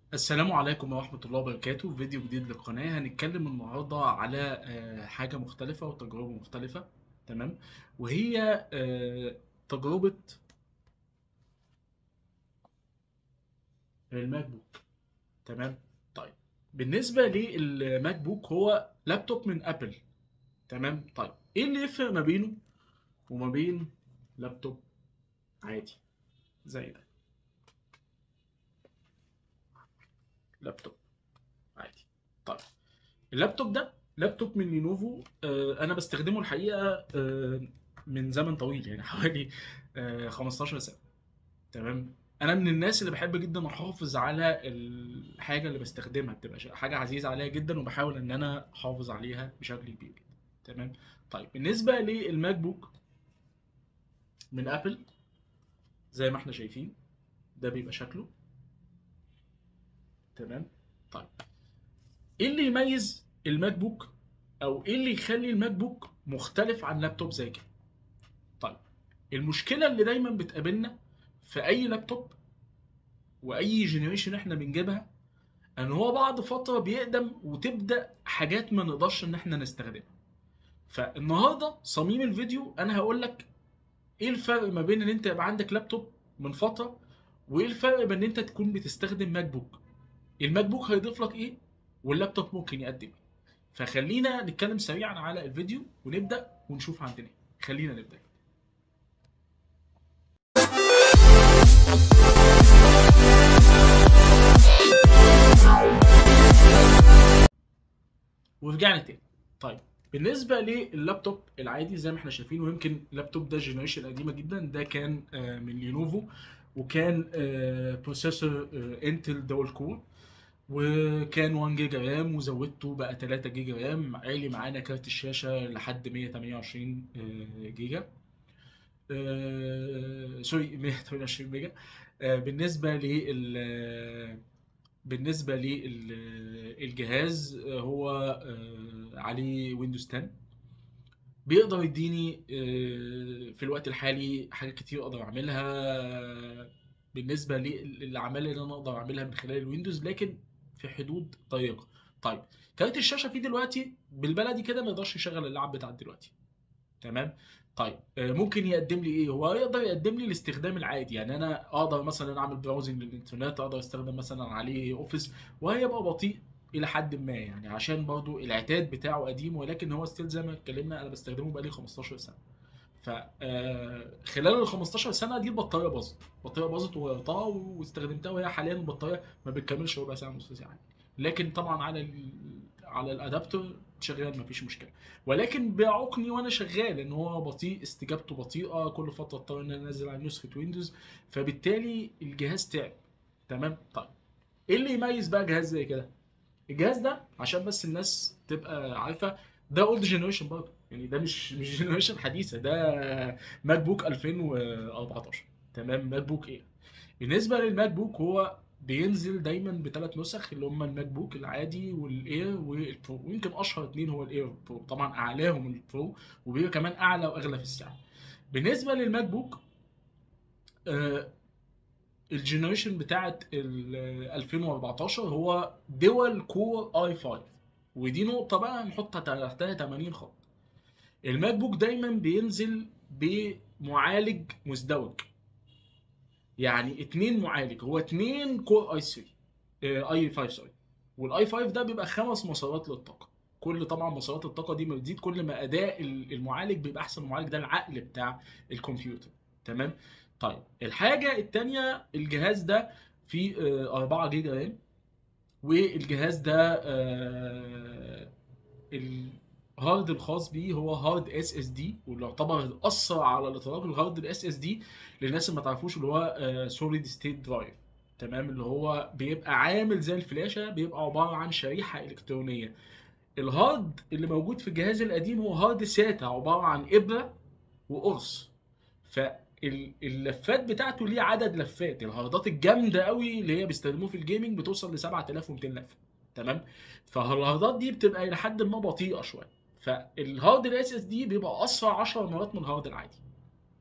السلام عليكم ورحمة الله وبركاته فيديو جديد للقناة هنتكلم النهاردة على آه، حاجة مختلفة وتجربة مختلفة تمام وهي آه، تجربة الماك بوك تمام طيب بالنسبة للماك بوك هو لابتوب من أبل تمام طيب إيه اللي يفرق ما بينه وما بين لابتوب عادي زي ده لابتوب عادي طيب اللابتوب ده لابتوب من لينوفو آه انا بستخدمه الحقيقه آه من زمن طويل يعني حوالي آه 15 سنه تمام انا من الناس اللي بحب جدا احافظ على الحاجه اللي بستخدمها بتبقى ش- حاجه عزيزه عليا جدا وبحاول ان انا احافظ عليها بشكل كبير جدا تمام طيب بالنسبه للماك بوك من ابل زي ما احنا شايفين ده بيبقى شكله تمام طيب ايه اللي يميز الماك بوك او ايه اللي يخلي الماك بوك مختلف عن لابتوب زي كده طيب المشكله اللي دايما بتقابلنا في اي لابتوب واي جنريشن احنا بنجيبها ان هو بعد فتره بيقدم وتبدا حاجات ما نقدرش ان احنا نستخدمها فالنهارده صميم الفيديو انا هقول لك ايه الفرق ما بين ان انت يبقى عندك لابتوب من فتره وايه الفرق بين ان انت تكون بتستخدم ماك بوك الماك بوك هيضيف لك ايه واللابتوب ممكن يقدم ايه فخلينا نتكلم سريعا على الفيديو ونبدا ونشوف عندنا ايه خلينا نبدا ورجعنا تاني طيب بالنسبه لللابتوب العادي زي ما احنا شايفين ويمكن اللابتوب ده جنريشن قديمه جدا ده كان آه، من لينوفو وكان آه، بروسيسور آه، انتل دول كور وكان 1 جيجا رام وزودته بقى 3 جيجا رام عالي معانا كارت الشاشه لحد 128 آه، جيجا آه، سوري 128 ميجا آه، بالنسبه لل بالنسبه للجهاز هو آه، عليه ويندوز 10 بيقدر يديني آه، في الوقت الحالي حاجات كتير اقدر اعملها بالنسبه للاعمال اللي انا اقدر اعملها من خلال الويندوز لكن في حدود ضيقه طيب كارت الشاشه فيه دلوقتي بالبلدي كده ما يقدرش يشغل اللعب بتاع دلوقتي تمام طيب آه، ممكن يقدم لي ايه هو يقدر يقدم لي الاستخدام العادي يعني انا اقدر مثلا اعمل براوزنج للانترنت اقدر استخدم مثلا عليه اوفيس وهيبقى بطيء الى حد ما يعني عشان برضو العتاد بتاعه قديم ولكن هو ستيل زي ما اتكلمنا انا بستخدمه بقالي 15 سنه ف آه، خلال ال 15 سنه دي البطاريه باظت البطاريه باظت وغيرتها واستخدمتها وهي حاليا البطاريه ما بتكملش ربع ساعه نص ساعه لكن طبعا على ال... على الادابتور شغال مفيش مشكله ولكن بيعوقني وانا شغال ان هو بطيء استجابته بطيئه كل فتره اضطر ان انا انزل على نسخه ويندوز فبالتالي الجهاز تعب تمام طيب ايه اللي يميز بقى جهاز زي كده الجهاز ده عشان بس الناس تبقى عارفه ده اولد جنريشن برضه يعني ده مش مش جنريشن حديثه ده ماك بوك 2014 تمام ماك بوك ايه بالنسبه للماك بوك هو بينزل دايما بثلاث نسخ اللي هم الماك بوك العادي والاير والبرو ويمكن اشهر اتنين هو الاير والبرو طبعا اعلاهم البرو وبيبقى كمان اعلى واغلى في السعر بالنسبه للماك بوك آه الجنريشن بتاعت ال 2014 هو دول كور اي 5 ودي نقطه بقى نحط تحتها 80 خط الماك بوك دايما بينزل بمعالج مزدوج يعني اتنين معالج هو اتنين كور اي 3 اي 5 سوري والاي 5 ده بيبقى خمس مسارات للطاقه كل طبعا مسارات الطاقه دي ما بتزيد كل ما اداء ال- المعالج بيبقى احسن المعالج ده العقل بتاع الكمبيوتر تمام طيب الحاجه التانيه الجهاز ده فيه آه، 4 جيجا رام والجهاز ده آه، الهارد الخاص بيه هو هارد اس اس دي واللي يعتبر اسرع على الاطلاق الهارد الاس اس دي للناس اللي ما تعرفوش اللي هو سوليد ستيت درايف تمام اللي هو بيبقى عامل زي الفلاشه بيبقى عباره عن شريحه الكترونيه الهارد اللي موجود في الجهاز القديم هو هارد ساتا عباره عن ابره وقرص فاللفات بتاعته ليه عدد لفات الهاردات الجامده قوي اللي هي بيستخدموه في الجيمنج بتوصل ل 7200 لفه تمام فالهاردات دي بتبقى الى حد ما بطيئه شويه فالهارد الاس اس دي بيبقى اسرع 10 مرات من الهارد العادي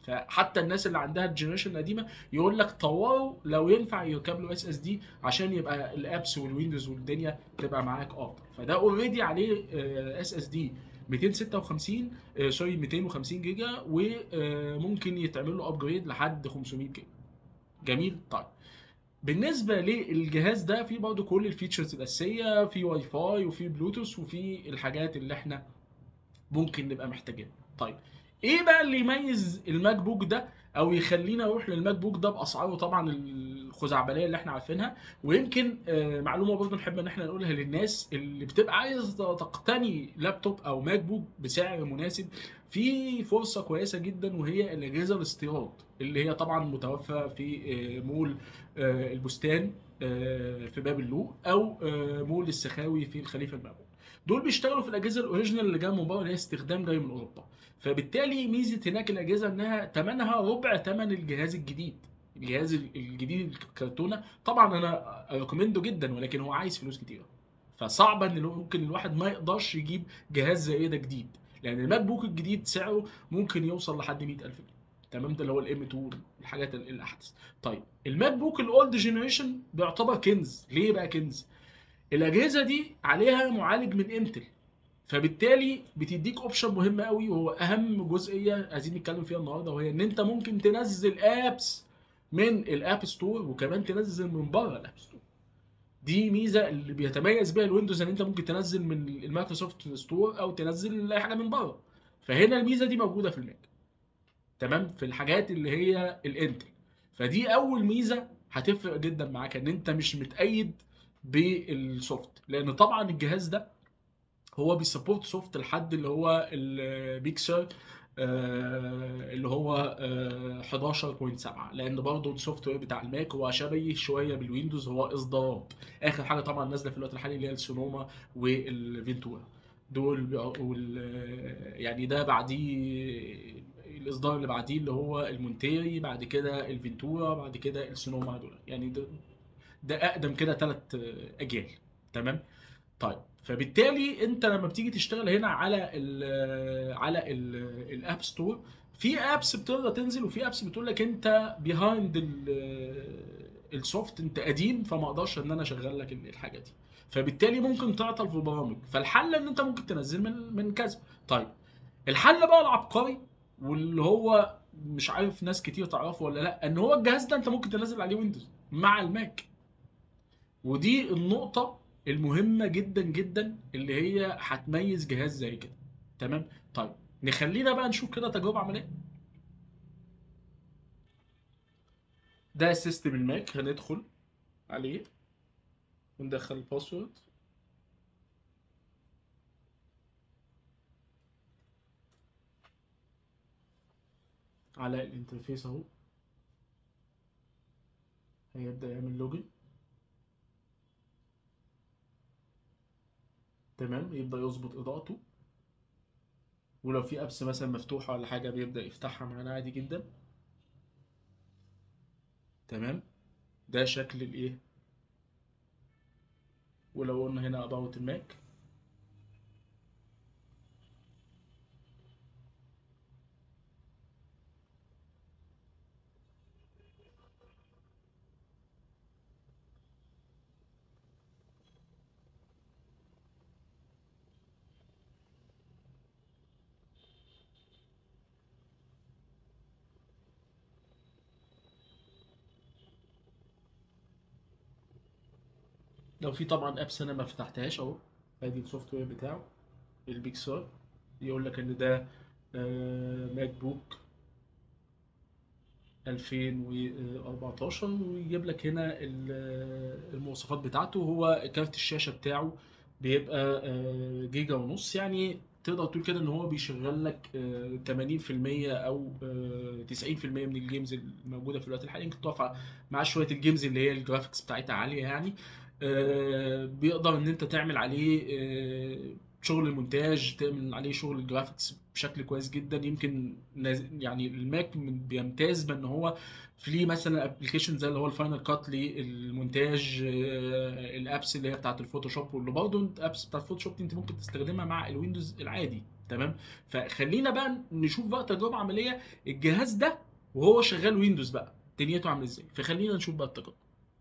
فحتى الناس اللي عندها الجنريشن القديمه يقول لك طوروا لو ينفع يركب له اس اس دي عشان يبقى الابس والويندوز والدنيا تبقى معاك افضل فده اوريدي عليه اس اس دي 256 آه، سوري 250 جيجا وممكن يتعمل له ابجريد لحد 500 جيجا جميل طيب بالنسبه للجهاز ده في برضه كل الفيتشرز الاساسيه في واي فاي وفي بلوتوث وفي الحاجات اللي احنا ممكن نبقى محتاجينها طيب ايه بقى اللي يميز الماك بوك ده او يخلينا نروح للماك بوك ده باسعاره طبعا الخزعبليه اللي احنا عارفينها ويمكن آه، معلومه برضه نحب ان احنا نقولها للناس اللي بتبقى عايزه تقتني لابتوب او ماك بوك بسعر مناسب في فرصه كويسه جدا وهي الاجهزه الاستيراد اللي هي طبعا متوفره في آه، مول آه، البستان آه، في باب اللوق او آه، مول السخاوي في الخليفه المأمون دول بيشتغلوا في الاجهزه الاوريجينال اللي جايه من بره اللي هي استخدام جاي من اوروبا فبالتالي ميزه هناك الاجهزه انها ثمنها ربع ثمن الجهاز الجديد الجهاز الجديد الكرتونه طبعا انا ريكومنده جدا ولكن هو عايز فلوس كتيره فصعب ان الو- ممكن الواحد ما يقدرش يجيب جهاز زي ده جديد لان الماك بوك الجديد سعره ممكن يوصل لحد 100000 جنيه تمام ده اللي هو الام 2 الحاجات ال- الاحدث طيب الماك بوك الاولد جنريشن بيعتبر كنز ليه بقى كنز الاجهزه دي عليها معالج من انتل فبالتالي بتديك اوبشن مهم قوي وهو اهم جزئيه عايزين نتكلم فيها النهارده وهي ان انت ممكن تنزل ابس من الاب ستور وكمان تنزل من بره الاب ستور دي ميزه اللي بيتميز بيها الويندوز ان انت ممكن تنزل من المايكروسوفت ستور او تنزل اي حاجه من بره فهنا الميزه دي موجوده في الماك تمام في الحاجات اللي هي الانتل فدي اول ميزه هتفرق جدا معاك ان انت مش متأيد بالسوفت لان طبعا الجهاز ده هو بيسبورت سوفت لحد اللي هو البيكسر اللي هو آه، 11.7 لان برضه السوفت وير بتاع الماك هو شبيه شويه بالويندوز هو اصدارات اخر حاجه طبعا نازله في الوقت الحالي اللي هي السونوما والفينتورا دول بيع- وال يعني ده بعديه الاصدار اللي بعديه اللي هو المونتيري بعد كده الفينتورا بعد كده السونوما دول يعني ده ده اقدم كده ثلاث اجيال تمام طيب فبالتالي انت لما بتيجي تشتغل هنا على ال على الاب ستور في ابس بتقدر تنزل وفي ابس بتقول لك انت بيهايند السوفت انت قديم فما اقدرش ان انا اشغل لك الحاجه دي فبالتالي ممكن تعطل في برامج فالحل ان انت ممكن تنزل من من كذا طيب الحل بقى العبقري واللي هو مش عارف ناس كتير تعرفه ولا لا ان هو الجهاز ده انت ممكن تنزل عليه ويندوز مع الماك ودي النقطة المهمة جدا جدا اللي هي هتميز جهاز زي كده تمام طيب نخلينا بقى نشوف كده تجربة عملية ده سيستم الماك هندخل عليه وندخل الباسورد على الانترفيس اهو هيبدأ يعمل لوجن تمام يبدأ يظبط إضاءته ولو في ابس مثلا مفتوحة ولا حاجة بيبدأ يفتحها معانا عادي جدا تمام ده شكل الايه ولو قلنا هنا about الماك لو في طبعا ابس انا ما فتحتهاش اهو ادي السوفت وير بتاعه البيكسار يقول لك ان ده آه، ماك بوك 2014 ويجيب لك هنا ال- المواصفات بتاعته هو كارت الشاشة بتاعه بيبقى آه، جيجا ونص يعني تقدر تقول كده ان هو بيشغل لك آه، 80% او آه، 90% من الجيمز الموجوده في الوقت الحالي يمكن تقف مع شويه الجيمز اللي هي الجرافيكس بتاعتها عاليه يعني آه، بيقدر ان انت تعمل عليه آه، شغل المونتاج تعمل عليه شغل الجرافيكس بشكل كويس جدا يمكن ناز- يعني الماك من- بيمتاز بان هو في مثلا ابلكيشن زي اللي هو الفاينل كات للمونتاج آه، الابس اللي هي بتاعت الفوتوشوب واللي برضه انت ابس بتاعت الفوتوشوب دي انت ممكن تستخدمها مع الويندوز العادي تمام فخلينا بقى نشوف بقى تجربه عمليه الجهاز ده وهو شغال ويندوز بقى دنيته عامله ازاي فخلينا نشوف بقى التجربه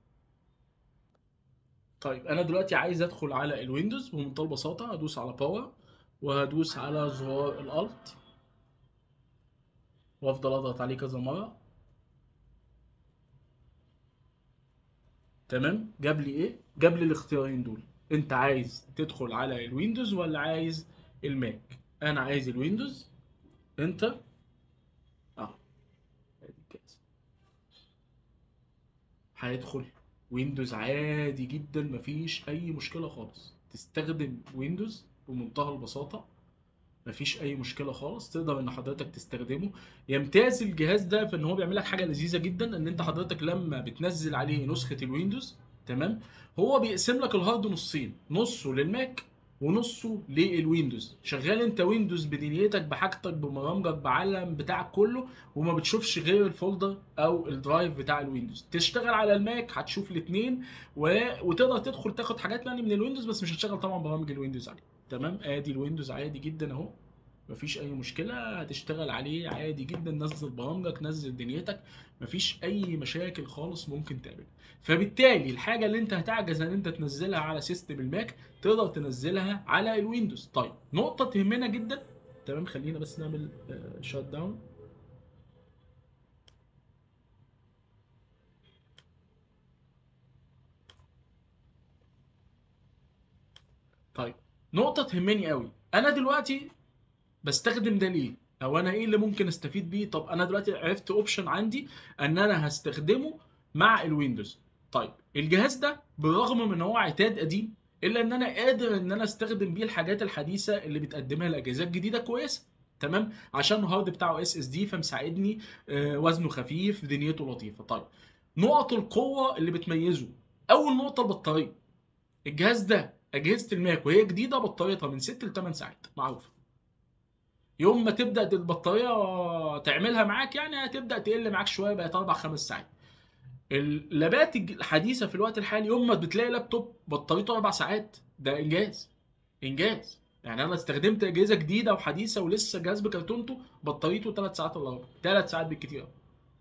طيب انا دلوقتي عايز ادخل على الويندوز بمنتهى البساطه هدوس على باور وهدوس على زرار الالت وافضل اضغط عليه كذا مره تمام جاب لي ايه جاب لي الاختيارين دول انت عايز تدخل على الويندوز ولا عايز الماك انا عايز الويندوز انت اه ادي الجهاز هيدخل ويندوز عادي جدا مفيش اي مشكله خالص تستخدم ويندوز بمنتهى البساطه مفيش اي مشكله خالص تقدر ان حضرتك تستخدمه يمتاز الجهاز ده في ان هو بيعمل لك حاجه لذيذه جدا ان انت حضرتك لما بتنزل عليه نسخه الويندوز تمام هو بيقسم لك الهارد نصين نصه للماك ونصه للويندوز شغال انت ويندوز بدنيتك بحاجتك ببرامجك بعالم بتاعك كله وما بتشوفش غير الفولدر او الدرايف بتاع الويندوز تشتغل على الماك هتشوف الاثنين و... وتقدر تدخل تاخد حاجات يعني من الويندوز بس مش هتشغل طبعا برامج الويندوز عليه تمام ادي الويندوز عادي جدا اهو مفيش اي مشكله هتشتغل عليه عادي جدا نزل برامجك نزل دنيتك مفيش اي مشاكل خالص ممكن تقابلها فبالتالي الحاجه اللي انت هتعجز ان انت تنزلها على سيستم الماك تقدر تنزلها على الويندوز طيب نقطه تهمنا جدا تمام خلينا بس نعمل شات داون طيب نقطه تهمني قوي انا دلوقتي بستخدم ده ليه او انا ايه اللي ممكن استفيد بيه طب انا دلوقتي عرفت اوبشن عندي ان انا هستخدمه مع الويندوز طيب الجهاز ده بالرغم من ان هو عتاد قديم الا ان انا قادر ان انا استخدم بيه الحاجات الحديثه اللي بتقدمها الاجهزه الجديده كويسه تمام عشان الهارد بتاعه اس اس دي فمساعدني آه، وزنه خفيف دنيته لطيفه طيب نقط القوه اللي بتميزه اول نقطه البطاريه الجهاز ده اجهزه الماك وهي جديده بطاريتها من 6 ل 8 ساعات معروفه يوم ما تبدا البطاريه تعملها معاك يعني هتبدا تقل معاك شويه بقت اربع خمس ساعات اللابات الج- الحديثه في الوقت الحالي يوم ما بتلاقي لابتوب بطاريته اربع ساعات ده انجاز انجاز يعني انا استخدمت اجهزه جديده وحديثه ولسه جهاز بكرتونته بطاريته ثلاث ساعات الا ربع ثلاث ساعات بالكتير أوي.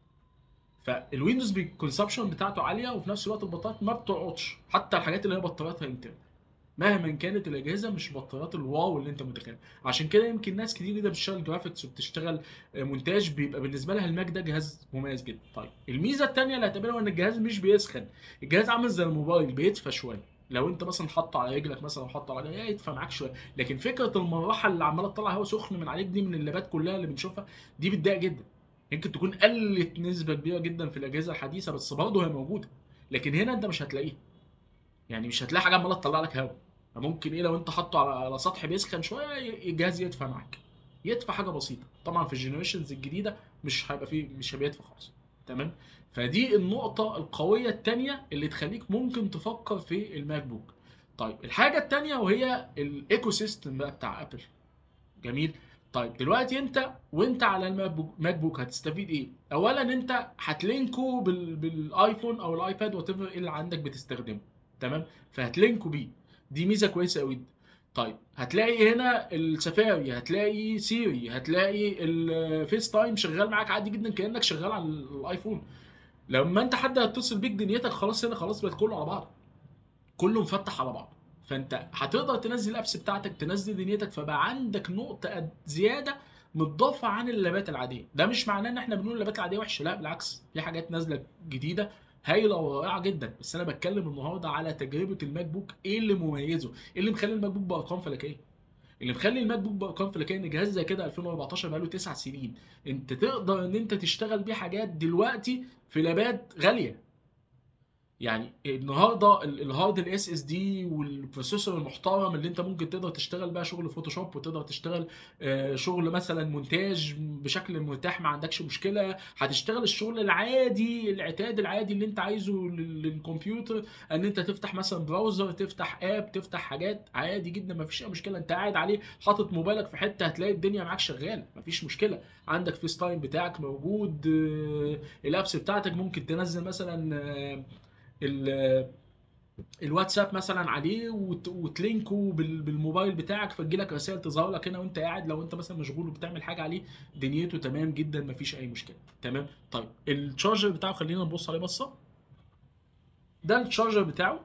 فالويندوز بالكونسبشن بتاعته عاليه وفي نفس الوقت البطاريات ما بتقعدش حتى الحاجات اللي هي بطارياتها انترنال مهما كانت الاجهزه مش بطاريات الواو اللي انت متخيل عشان كده يمكن ناس كتير جدا بتشتغل جرافيكس وبتشتغل مونتاج بيبقى بالنسبه لها الماك ده جهاز مميز جدا طيب الميزه الثانيه اللي هتقابلها ان الجهاز مش بيسخن الجهاز عامل زي الموبايل بيدفى شويه لو انت مثلا حاطه على رجلك مثلا او حاطه على رجلك يدفى معاك شويه لكن فكره المروحه اللي عماله تطلع هواء سخن من عليك دي من اللابات كلها اللي بنشوفها دي بتضايق جدا يمكن تكون قلت نسبه كبيره جدا في الاجهزه الحديثه بس برضه هي موجوده لكن هنا انت مش هتلاقيها يعني مش هتلاقي حاجه عماله تطلع لك هواء ممكن ايه لو انت حاطه على على سطح بيسخن شويه ي- الجهاز يدفى معاك يدفى حاجه بسيطه طبعا في الجنريشنز الجديده مش هيبقى فيه مش هيبقى يدفى خالص تمام فدي النقطه القويه الثانيه اللي تخليك ممكن تفكر في الماك بوك طيب الحاجه الثانيه وهي الايكو سيستم بقى بتاع ابل جميل طيب دلوقتي انت وانت على الماك بوك, ماك بوك هتستفيد ايه اولا انت هتلينكو بال... بالايفون او الايباد وات ايفر اللي عندك بتستخدمه تمام فهتلينكو بيه دي ميزه كويسه قوي طيب هتلاقي هنا السفاري هتلاقي سيري هتلاقي الفيس تايم شغال معاك عادي جدا كانك شغال على الايفون لما انت حد هيتصل بيك دنيتك خلاص هنا خلاص بقت كله على بعضه كله مفتح على بعضه فانت هتقدر تنزل الابس بتاعتك تنزل دنيتك فبقى عندك نقطه قد- زياده متضافه عن اللابات العاديه ده مش معناه ان احنا بنقول اللابات العاديه وحشه لا بالعكس في حاجات نازله جديده هايله ورائعه جدا بس انا بتكلم النهارده على تجربه الماك بوك ايه اللي مميزه ايه اللي مخلي الماك بوك بارقام فلكيه اللي مخلي الماك بوك بارقام فلكيه ان جهاز زي كده 2014 بقاله 9 سنين انت تقدر ان انت تشتغل بيه حاجات دلوقتي في لابات غاليه يعني النهارده ال- الهارد الاس اس دي والبروسيسور المحترم اللي انت ممكن تقدر تشتغل بقى شغل فوتوشوب وتقدر تشتغل آه، شغل مثلا مونتاج بشكل مرتاح ما عندكش مشكله هتشتغل الشغل العادي العتاد العادي اللي انت عايزه لل- للكمبيوتر ان انت تفتح مثلا براوزر تفتح اب تفتح حاجات عادي جدا ما فيش اي مشكله انت قاعد عليه حاطط موبايلك في حته هتلاقي الدنيا معاك شغاله ما فيش مشكله عندك فيس تايم بتاعك موجود آه، الابس بتاعتك ممكن تنزل مثلا آه، ال- الواتساب مثلا عليه وت- وتلينكه بال- بالموبايل بتاعك فتجيلك رسائل تظهر لك هنا وانت قاعد لو انت مثلا مشغول وبتعمل حاجه عليه دنيته تمام جدا مفيش اي مشكله تمام طيب الشارجر بتاعه خلينا نبص عليه بصه ده الشارجر بتاعه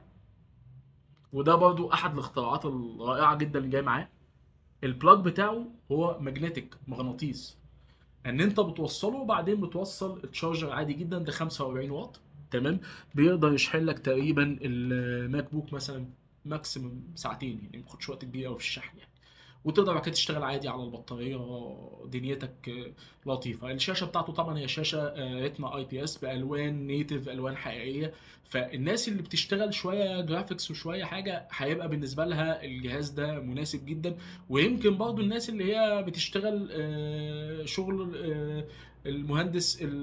وده برضو احد الاختراعات الرائعه جدا اللي جاي معاه البلاج بتاعه هو ماجنتيك مغناطيس ان انت بتوصله وبعدين بتوصل التشارجر عادي جدا ده 45 واط تمام بيقدر يشحن لك تقريبا الماك بوك مثلا ماكسيموم ساعتين يعني ما بياخدش وقت كبير قوي في الشحن يعني وتقدر بعد كده تشتغل عادي على البطاريه دنيتك آه، لطيفه الشاشه بتاعته طبعا هي شاشه ريتنا اي بي اس بالوان نيتف الوان حقيقيه فالناس اللي بتشتغل شويه جرافيكس وشويه حاجه هيبقى بالنسبه لها الجهاز ده مناسب جدا ويمكن برضو الناس اللي هي بتشتغل آه، شغل آه، المهندس ال-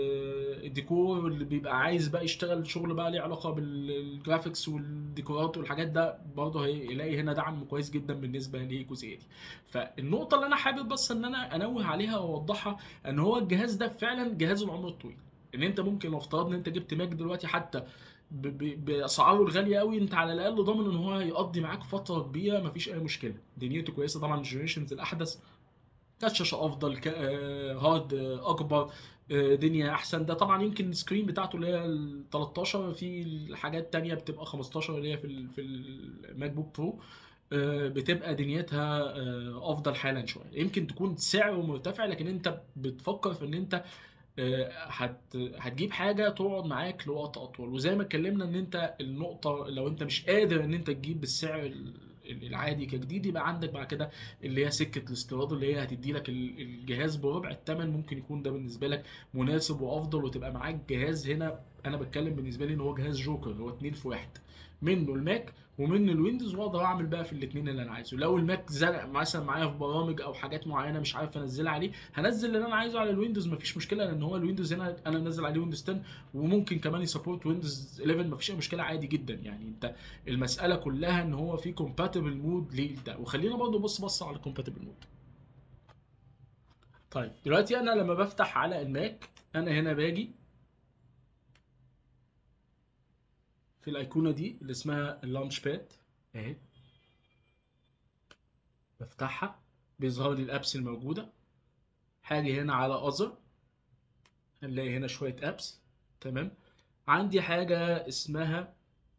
آه، الديكور اللي بيبقى عايز بقى يشتغل شغل بقى ليه علاقه بالجرافيكس والديكورات والحاجات ده برضه هيلاقي هنا دعم كويس جدا بالنسبه للجزئيه دي فالنقطه اللي انا حابب بس ان انا انوه عليها واوضحها ان هو الجهاز ده فعلا جهاز العمر الطويل ان انت ممكن لو افترضنا ان انت جبت ماك دلوقتي حتى ب- ب- باسعاره الغاليه قوي انت على الاقل ضامن ان هو هيقضي معاك فتره كبيره مفيش اي مشكله دنيته كويسه طبعا الجنريشنز الاحدث كانت شاشه افضل ك... آه، هارد آه، اكبر آه، دنيا احسن ده طبعا يمكن السكرين بتاعته اللي هي ال 13 في الحاجات تانية بتبقى 15 اللي هي في ال... في الماك بوك برو آه، بتبقى دنيتها آه، افضل حالا شويه يمكن تكون سعره مرتفع لكن انت بتفكر في ان انت آه، هت هتجيب حاجه تقعد معاك لوقت اطول وزي ما اتكلمنا ان انت النقطه لو انت مش قادر ان انت تجيب بالسعر ال- العادي كجديد يبقى عندك بعد كده اللي هي سكه الاستيراد اللي هي هتدي لك ال- الجهاز بربع الثمن ممكن يكون ده بالنسبه لك مناسب وافضل وتبقى معاك جهاز هنا انا بتكلم بالنسبه لي ان هو جهاز جوكر هو اتنين في واحد منه الماك ومنه الويندوز واقدر اعمل بقى في الاثنين اللي انا عايزه لو الماك زنق مثلا معايا في برامج او حاجات معينه مش عارف انزلها عليه هنزل اللي انا عايزه على الويندوز مفيش مشكله لان هو الويندوز هنا انا منزل عليه ويندوز 10 وممكن كمان يسبورت ويندوز 11 مفيش اي مشكله عادي جدا يعني انت المساله كلها ان هو في كومباتبل مود لده وخلينا برضه نبص بص على الكومباتبل مود طيب دلوقتي انا لما بفتح على الماك انا هنا باجي في الايقونه دي اللي اسمها اللانش باد اهي بفتحها بيظهر لي الابس الموجوده هاجي هنا على اذر هنلاقي هنا شويه ابس تمام عندي حاجه اسمها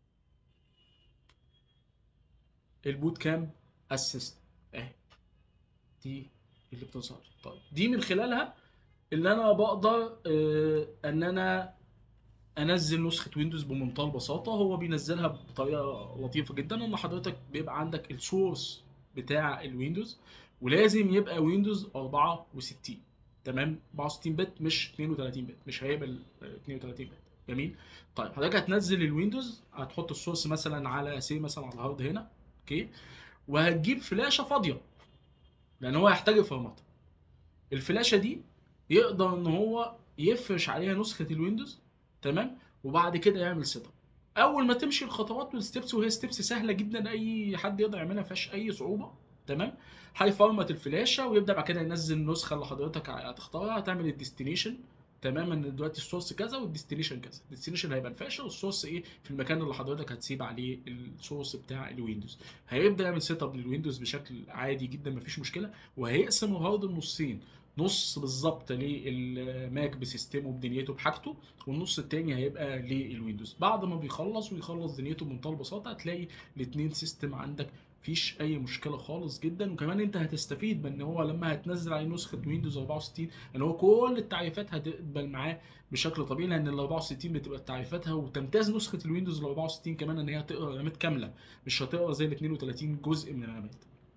البوت كام اسيست اهي دي اللي بتظهر طيب دي من خلالها اللي انا بقدر آه، ان انا انزل نسخه ويندوز بمنتهى البساطه هو بينزلها بطريقه لطيفه جدا ان حضرتك بيبقى عندك السورس بتاع الويندوز ولازم يبقى ويندوز 64 تمام 64 بت مش 32 بت مش هيقبل آه، 32 بت جميل طيب حضرتك هتنزل الويندوز هتحط السورس مثلا على سي مثلا على الهارد هنا اوكي وهتجيب فلاشه فاضيه لان هو هيحتاج الفورمات الفلاشه دي يقدر ان هو يفرش عليها نسخه الويندوز تمام وبعد كده يعمل سيت اب اول ما تمشي الخطوات والستبس وهي ستبس سهله جدا اي حد يقدر يعملها ما فيهاش اي صعوبه تمام هيفرمت الفلاشه ويبدا بعد كده ينزل النسخه اللي حضرتك هتختارها هتعمل الديستنيشن تمام ان دلوقتي السورس كذا والديستنيشن كذا الديستنيشن هيبقى الفلاشه والسورس ايه في المكان اللي حضرتك هتسيب عليه السورس بتاع الويندوز هيبدا يعمل سيت اب للويندوز بشكل عادي جدا مفيش مشكله وهيقسم الهارد نصين نص بالظبط للماك بسيستمه بدنيته بحاجته والنص التاني هيبقى للويندوز بعد ما بيخلص ويخلص دنيته بمنتهى البساطه هتلاقي الاثنين سيستم عندك مفيش اي مشكله خالص جدا وكمان انت هتستفيد من ان هو لما هتنزل عليه نسخه ويندوز 64 ان هو كل التعريفات هتقبل معاه بشكل طبيعي لان ال 64 بتبقى تعريفاتها وتمتاز نسخه الويندوز ال 64 كمان ان هي هتقرا رامات كامله مش هتقرا زي ال 32 جزء من الرامات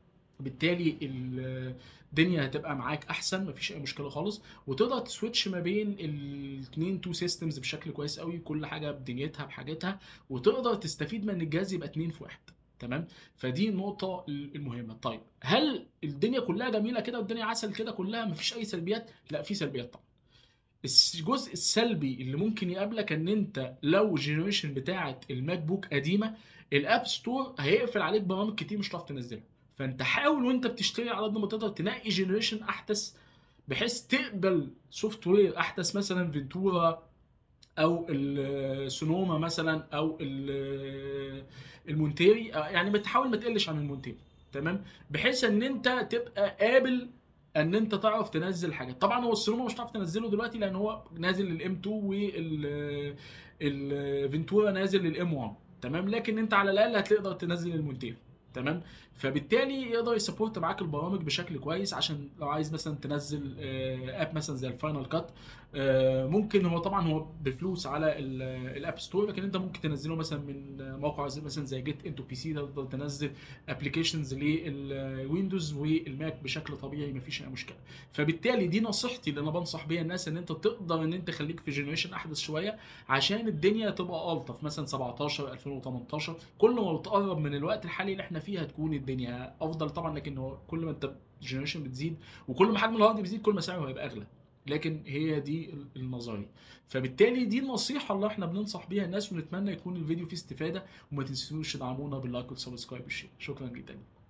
بالتالي الدنيا هتبقى معاك احسن مفيش اي مشكله خالص وتقدر تسويتش ما بين الاثنين تو سيستمز بشكل كويس قوي كل حاجه بدنيتها بحاجتها وتقدر تستفيد من ان الجهاز يبقى اتنين في واحد تمام فدي النقطة المهمة طيب هل الدنيا كلها جميلة كده والدنيا عسل كده كلها مفيش أي سلبيات؟ لا في سلبيات طبعا الجزء السلبي اللي ممكن يقابلك ان انت لو الجنريشن بتاعه الماك بوك قديمه الاب ستور هيقفل عليك برامج كتير مش هتعرف تنزلها فانت حاول وانت بتشتري على قد ما تقدر تنقي جنريشن احدث بحيث تقبل سوفت وير احدث مثلا فينتورا او السونوما مثلا او ال- المونتيري يعني بتحاول ما تقلش عن المونتيري تمام بحيث ان انت تبقى قابل ان انت تعرف تنزل حاجات طبعا هو السونوما مش هتعرف تنزله دلوقتي لان هو نازل للام 2 والفنتورا نازل للام 1 تمام لكن انت على الاقل هتقدر تنزل المونتيري تمام فبالتالي يقدر يسبورت معاك البرامج بشكل كويس عشان لو عايز مثلا تنزل آه، اب مثلا زي الفاينل كات ممكن هو طبعا هو بفلوس على ال- الاب ستور لكن انت ممكن تنزله مثلا من موقع زي مثلا زي جيت انتو بي سي تقدر تنزل ابلكيشنز للويندوز والماك بشكل طبيعي مفيش اي مشكله فبالتالي دي نصيحتي اللي انا بنصح بيها الناس ان انت تقدر ان انت خليك في جنريشن احدث شويه عشان الدنيا تبقى الطف مثلا 17 2018 كل ما بتقرب من الوقت الحالي اللي احنا فيه هتكون الدنيا افضل طبعا لكن هو كل ما انت الجنريشن بتزيد وكل ما حجم الهارد بيزيد كل ما سعره هيبقى اغلى لكن هي دي النظريه فبالتالي دي النصيحه اللي احنا بننصح بيها الناس ونتمنى يكون الفيديو فيه استفاده وما تنسوش تدعمونا باللايك والسبسكرايب والشير شكرا جدا